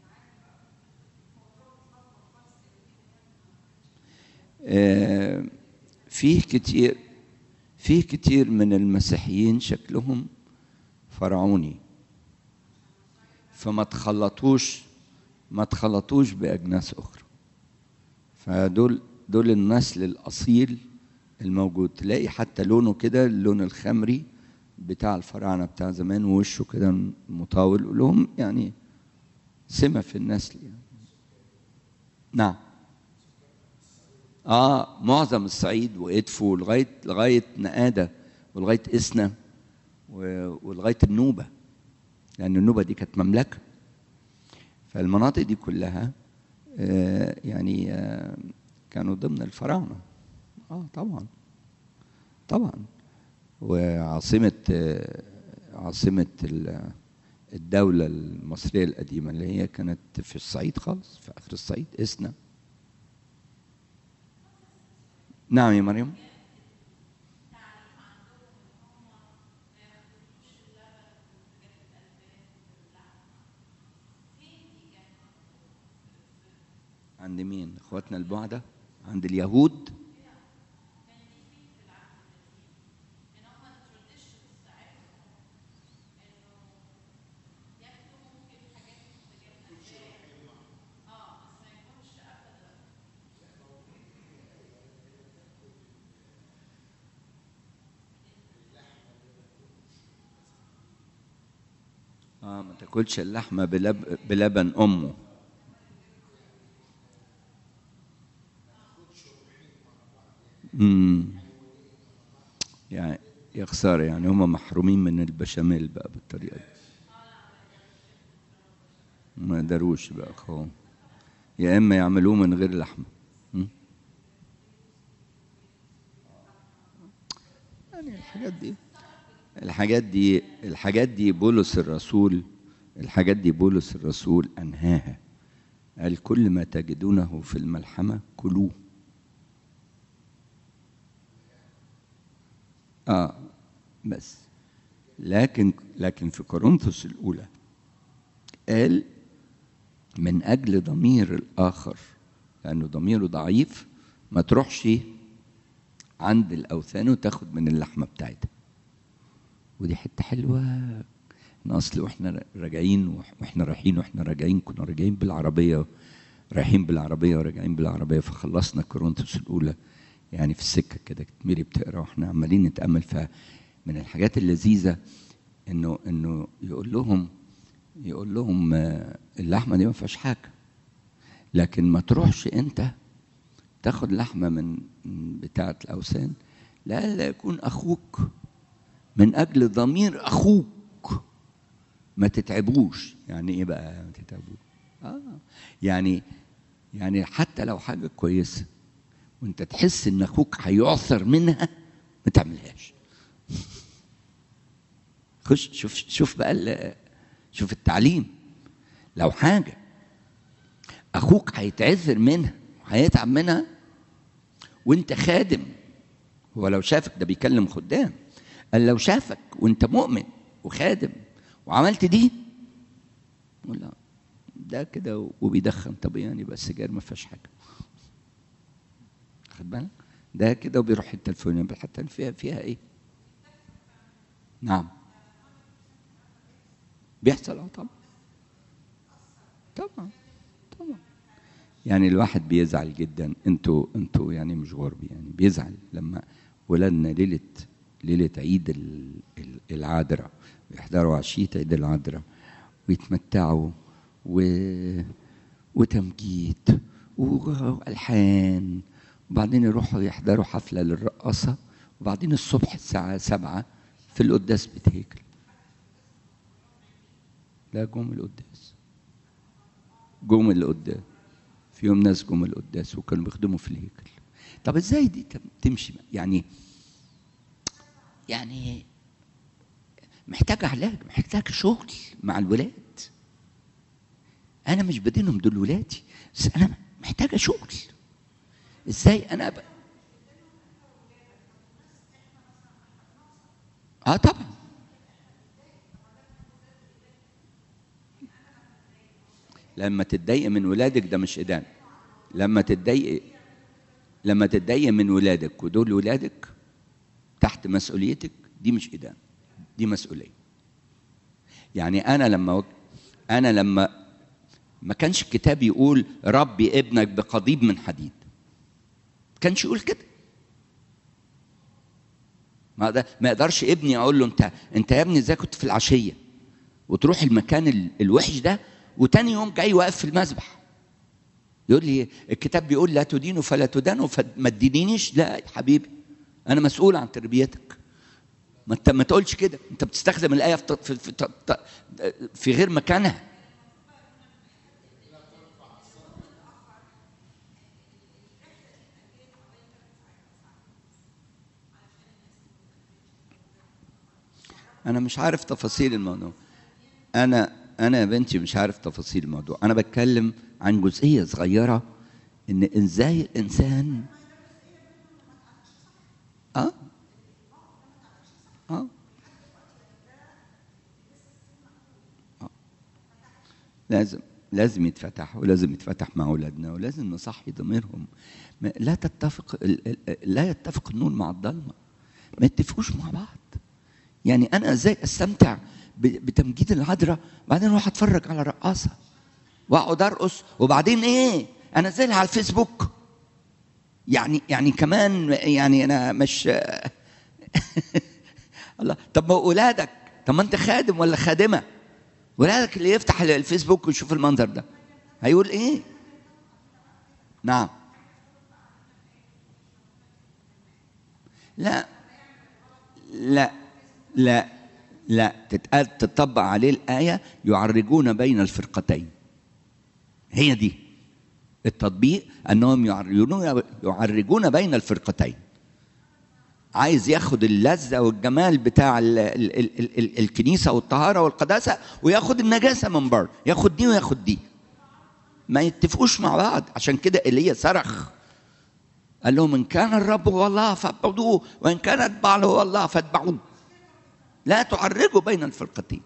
[SPEAKER 1] آه فيه كتير فيه كتير من المسيحيين شكلهم فرعوني فما تخلطوش ما تخلطوش بأجناس أخرى فدول دول النسل الأصيل الموجود تلاقي حتى لونه كده اللون الخمري بتاع الفراعنة بتاع زمان ووشه كده مطاول لهم يعني سمة في النسل يعني. نعم اه معظم الصعيد وادفو لغايه لغايه نقاده ولغايه اسنا و- ولغايه النوبه لان النوبه دي كانت مملكه فالمناطق دي كلها آه يعني آه كانوا ضمن الفراعنه اه طبعا طبعا وعاصمه آه عاصمه ال- الدوله المصريه القديمه اللي هي كانت في الصعيد خالص في اخر الصعيد اسنا نعم يا مريم عند مين اخواتنا البعدة عند اليهود اه ما تاكلش اللحمه بلب... بلبن امه امم يعني يا خساره يعني هم محرومين من البشاميل بقى بالطريقه دي ما يقدروش بقى اخوهم يا اما يعملوه من غير لحمه مم. يعني الحاجات دي الحاجات دي الحاجات دي بولس الرسول الحاجات دي بولس الرسول انهاها قال كل ما تجدونه في الملحمه كلوه اه بس لكن لكن في كورنثوس الاولى قال من اجل ضمير الاخر لانه ضميره ضعيف ما تروحش عند الاوثان وتاخد من اللحمه بتاعتها ودي حته حلوه احنا اصل واحنا راجعين واحنا رايحين واحنا راجعين كنا راجعين بالعربيه رايحين بالعربيه وراجعين بالعربيه فخلصنا كورنثوس الاولى يعني في السكه كده ميري بتقرا واحنا عمالين نتامل فمن الحاجات اللذيذه انه انه يقول لهم يقول لهم آه، اللحمه دي ما فيهاش حاجه لكن ما تروحش انت تاخد لحمه من من بتاعه الاوثان لئلا يكون اخوك من اجل ضمير اخوك ما تتعبوش يعني ايه بقى ما تتعبوش اه يعني يعني حتى لو حاجه كويسه وانت تحس ان اخوك هيعثر منها ما تعملهاش خش شوف شوف بقى ال- شوف التعليم لو حاجه اخوك هيتعثر منها وهيتعب منها وانت خادم هو لو شافك ده بيكلم خدام قال لو شافك وانت مؤمن وخادم وعملت دي يقول لا ده كده وبيدخن طب يعني يبقى السجاير ما فيهاش حاجه خد بالك ده كده وبيروح الحته الفلانيه يبقى الحته اللي فيها فيها ايه نعم بيحصل اه طبعا طبعا طبعا يعني الواحد بيزعل جدا انتوا انتوا يعني مش غربي يعني بيزعل لما ولادنا ليله ليله عيد ال- ال- العذراء يحضروا عشيه عيد العذراء ويتمتعوا و وتمجيد والحان وبعدين يروحوا يحضروا حفله للرقاصه وبعدين الصبح الساعه سبعة في القداس بتهيكل لا جم القداس جم القداس في يوم ناس جم القداس وكانوا بيخدموا في الهيكل طب ازاي دي تم- تمشي يعني يعني محتاجة علاج محتاجة شغل مع الولاد أنا مش بدينهم دول ولادي بس أنا محتاجة شغل ازاي أنا أبقى اه طبعا لما تتضايق من ولادك ده مش إدانة لما تتضايق لما تتضايق من ولادك ودول ولادك تحت مسؤوليتك دي مش إدانة دي مسؤولية يعني أنا لما أنا لما ما كانش الكتاب يقول ربي ابنك بقضيب من حديد ما كانش يقول كده ما ده ما يقدرش ابني اقول له انت انت يا ابني ازاي كنت في العشيه وتروح المكان ال- الوحش ده وتاني يوم جاي واقف في المذبح يقول لي الكتاب بيقول لا تدينوا فلا تدانوا فما تدينيش لا يا حبيبي انا مسؤول عن تربيتك ما انت ما تقولش كده انت بتستخدم الايه في في, في, في غير مكانها انا مش عارف تفاصيل الموضوع انا انا يا بنتي مش عارف تفاصيل الموضوع انا بتكلم عن جزئيه صغيره ان ازاي الانسان اه اه آه. لازم لازم يتفتح ولازم يتفتح مع اولادنا ولازم نصحي ضميرهم ما- لا تتفق ال- ال- لا يتفق النور مع الضلمه ما يتفقوش مع بعض يعني انا ازاي استمتع ب- بتمجيد العذراء بعدين اروح اتفرج على رقاصه واقعد ارقص وبعدين ايه انزلها على الفيسبوك يعني يعني كمان يعني انا مش الله طب ما اولادك طب ما انت خادم ولا خادمه ولادك اللي يفتح الفيسبوك ويشوف المنظر ده هيقول ايه نعم لا لا لا لا تتقال تطبق عليه الآية يعرجون بين الفرقتين هي دي التطبيق أنهم يعرجون يعرجون بين الفرقتين عايز ياخد اللذة والجمال بتاع ال ال ال ال ال الكنيسة والطهارة والقداسة وياخد النجاسة من بره ياخد دي وياخد دي ما يتفقوش مع بعض عشان كده ايليا صرخ قال لهم ان كان الرب هو الله فاعبدوه وان كانت بعل هو الله فاتبعوه لا تعرجوا بين الفرقتين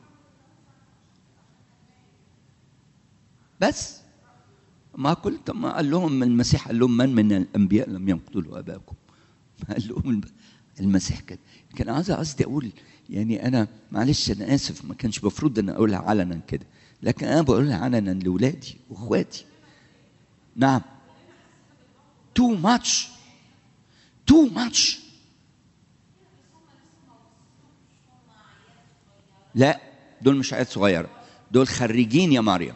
[SPEAKER 1] بس ما قلت ما قال لهم المسيح قال لهم من من الانبياء لم يقتلوا اباكم قال لهم المسيح كده كان عايز قصدي اقول يعني انا معلش انا اسف ما كانش المفروض ان اقولها علنا كده لكن انا بقولها علنا لاولادي واخواتي نعم تو ماتش تو ماتش لا دول مش عيال صغيرة دول خريجين يا مريم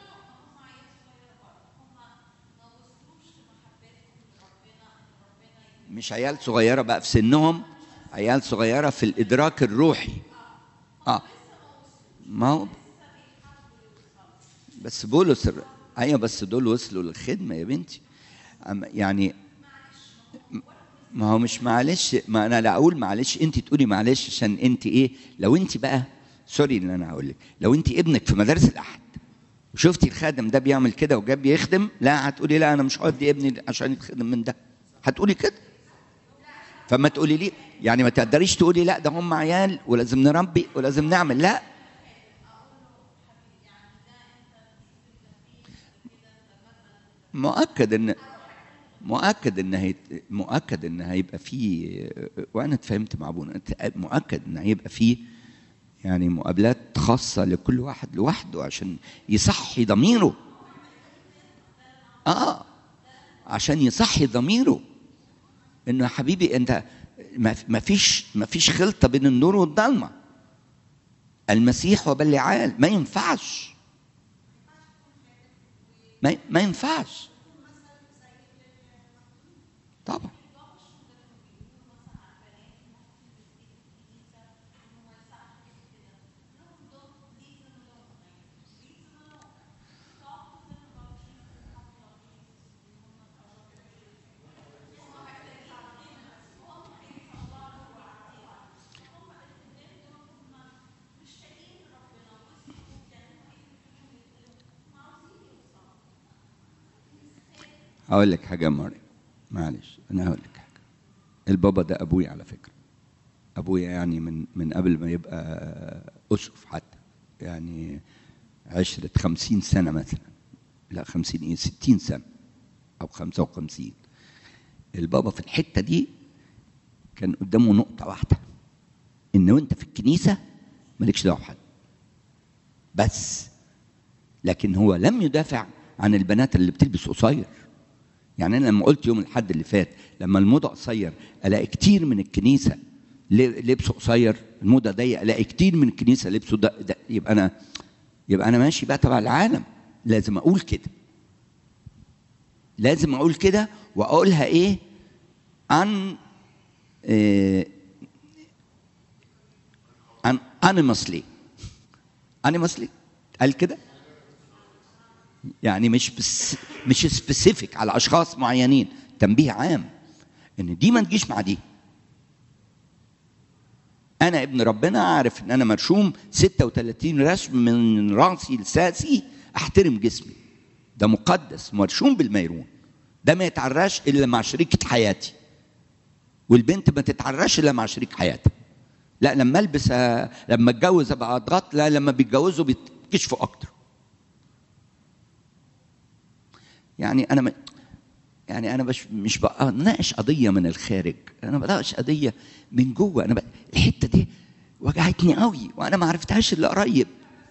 [SPEAKER 1] مش عيال صغيرة بقى في سنهم عيال صغيرة في الإدراك الروحي اه ما هو بس بولس الر- ايوه بس دول وصلوا للخدمة يا بنتي أما يعني ما هو مش معلش ما انا لا اقول معلش انت تقولي معلش عشان انت ايه لو انت بقى سوري ان انا هقول لك لو انت ابنك في مدارس الاحد وشفتي الخادم ده بيعمل كده وجاب يخدم لا هتقولي لا انا مش هودي ابني عشان يتخدم من ده هتقولي كده فما تقولي لي يعني ما تقدريش تقولي لا ده هم عيال ولازم نربي ولازم نعمل لا مؤكد ان مؤكد ان هي مؤكد ان هيبقى فيه وانا اتفاهمت مع ابونا مؤكد ان هيبقى فيه يعني مقابلات خاصه لكل واحد لوحده عشان يصحي ضميره اه عشان يصحي ضميره انه يا حبيبي انت ما فيش ما فيش خلطه بين النور والضلمه المسيح وبلعال ما ينفعش ما ما ينفعش طبعا هقول لك حاجه يا مريم معلش انا هقول لك حاجه البابا ده ابويا على فكره ابويا يعني من من قبل ما يبقى اسقف حتى يعني عشرة خمسين سنة مثلا لا خمسين ايه ستين سنة أو خمسة وخمسين البابا في الحتة دي كان قدامه نقطة واحدة إن وأنت في الكنيسة مالكش دعوة بحد بس لكن هو لم يدافع عن البنات اللي بتلبس قصير يعني انا لما قلت يوم الحد اللي فات لما الموضه قصير الاقي كتير من الكنيسه لبسه قصير الموضه ضيق الاقي كتير من الكنيسه لبسه ده, ده يبقى انا يبقى انا ماشي بقى تبع العالم لازم اقول كده لازم اقول كده واقولها ايه عن إيه عن انيمسلي انيمسلي قال كده يعني مش بس مش سبيسيفيك على اشخاص معينين تنبيه عام ان دي ما تجيش مع دي انا ابن ربنا عارف ان انا مرشوم 36 رسم من راسي لساسي احترم جسمي ده مقدس مرشوم بالميرون ده ما يتعراش الا مع شريكه حياتي والبنت ما تتعراش الا مع شريك حياتها لا لما البس لما اتجوز ابقى اضغط لا لما بيتجوزوا بيتكشفوا اكتر يعني انا م... يعني انا مش مش بناقش قضيه من الخارج انا بناقش قضيه من جوه انا ب... الحته دي وجعتني قوي وانا ما عرفتهاش الا قريب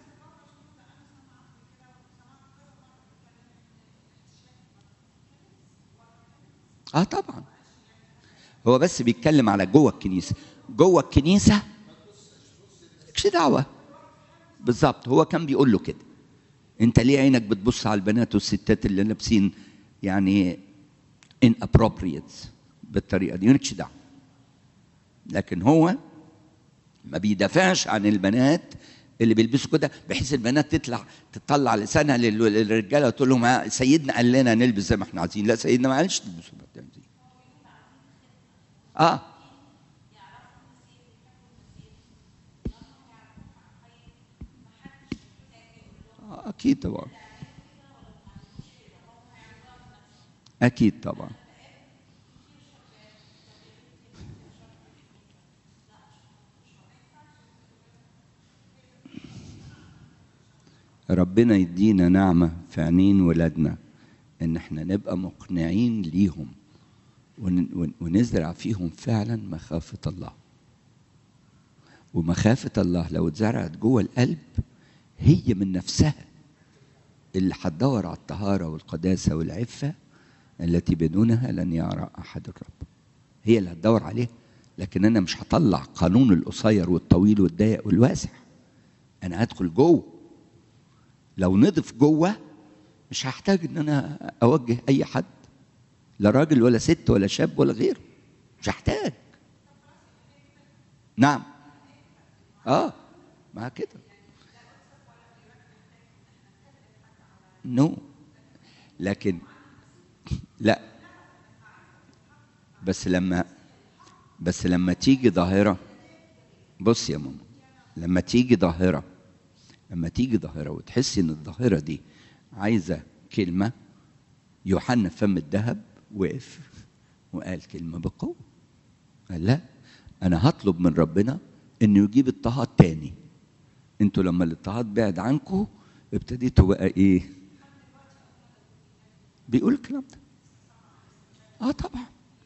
[SPEAKER 1] اه طبعا هو بس بيتكلم على جوه الكنيسه جوه الكنيسه مالكش دعوه بالظبط هو كان بيقول له كده انت ليه عينك بتبص على البنات والستات اللي لابسين يعني ان appropriate بالطريقه دي مالكش دعوه لكن هو ما بيدافعش عن البنات اللي بيلبسوا كده بحيث البنات تطلع تطلع لسانها للرجاله وتقول لهم سيدنا قال لنا نلبس زي ما احنا عايزين لا سيدنا ما قالش تلبسوا زي اه اكيد طبعا اكيد طبعا ربنا يدينا نعمه في عينين ولادنا ان احنا نبقى مقنعين ليهم ونزرع فيهم فعلا مخافه الله ومخافه الله لو اتزرعت جوه القلب هي من نفسها اللي هتدور على الطهاره والقداسه والعفه التي بدونها لن يرى احد الرب هي اللي هتدور عليها لكن انا مش هطلع قانون القصير والطويل والضيق والواسع انا هدخل جوه لو نضف جوه مش هحتاج ان انا اوجه اي حد لا راجل ولا ست ولا شاب ولا غيره مش هحتاج نعم اه ما كده نو no. لكن لا بس لما بس لما تيجي ظاهرة بص يا ماما لما تيجي ظاهرة لما تيجي ظاهرة وتحسي ان الظاهرة دي عايزة كلمة يوحنا فم الذهب وقف وقال كلمة بقوة قال لا أنا هطلب من ربنا إنه يجيب اضطهاد تاني انتوا لما الاضطهاد بعد عنكم ابتديتوا بقى ايه بيقول الكلام ده اه طبعا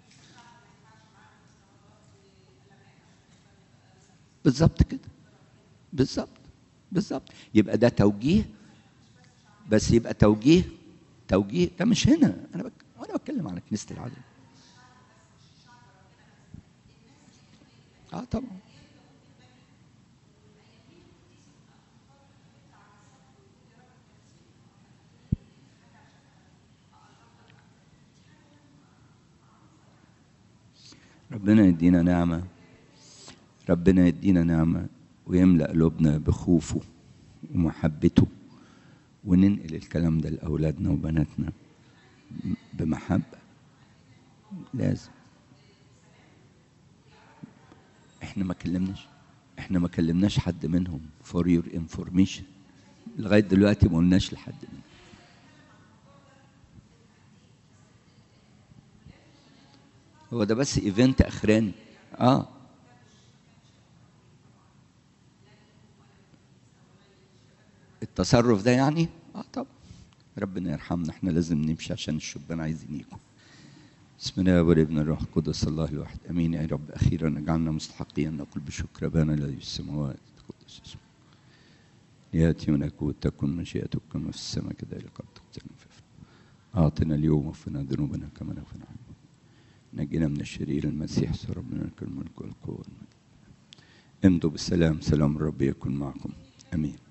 [SPEAKER 1] بالظبط كده بالظبط بالظبط يبقى ده توجيه بس يبقى توجيه توجيه ده مش هنا انا بك... وانا بتكلم على كنيسه العدل اه طبعا ربنا يدينا نعمة ربنا يدينا نعمة ويملأ قلوبنا بخوفه ومحبته وننقل الكلام ده لأولادنا وبناتنا بمحبة لازم احنا ما كلمناش احنا ما كلمناش حد منهم for your information لغاية دلوقتي ما قلناش لحد منهم هو ده بس ايفنت اخراني اه التصرف ده يعني اه طبعا ربنا يرحمنا احنا لازم نمشي عشان الشبان عايزين يجوا بسم الله والابن الروح القدس الله الواحد امين يا رب اخيرا اجعلنا مستحقين نقول بشكر ابانا الذي في السماوات تقدس اسمه لياتي ملكوت تكن مشيئتك كما في السماء كذلك قد تقتل في اعطنا اليوم وفنا ذنوبنا كما نغفر عنهم نجينا من الشرير المسيح ربنا لك الملك والقوة امضوا بالسلام سلام الرب يكن معكم امين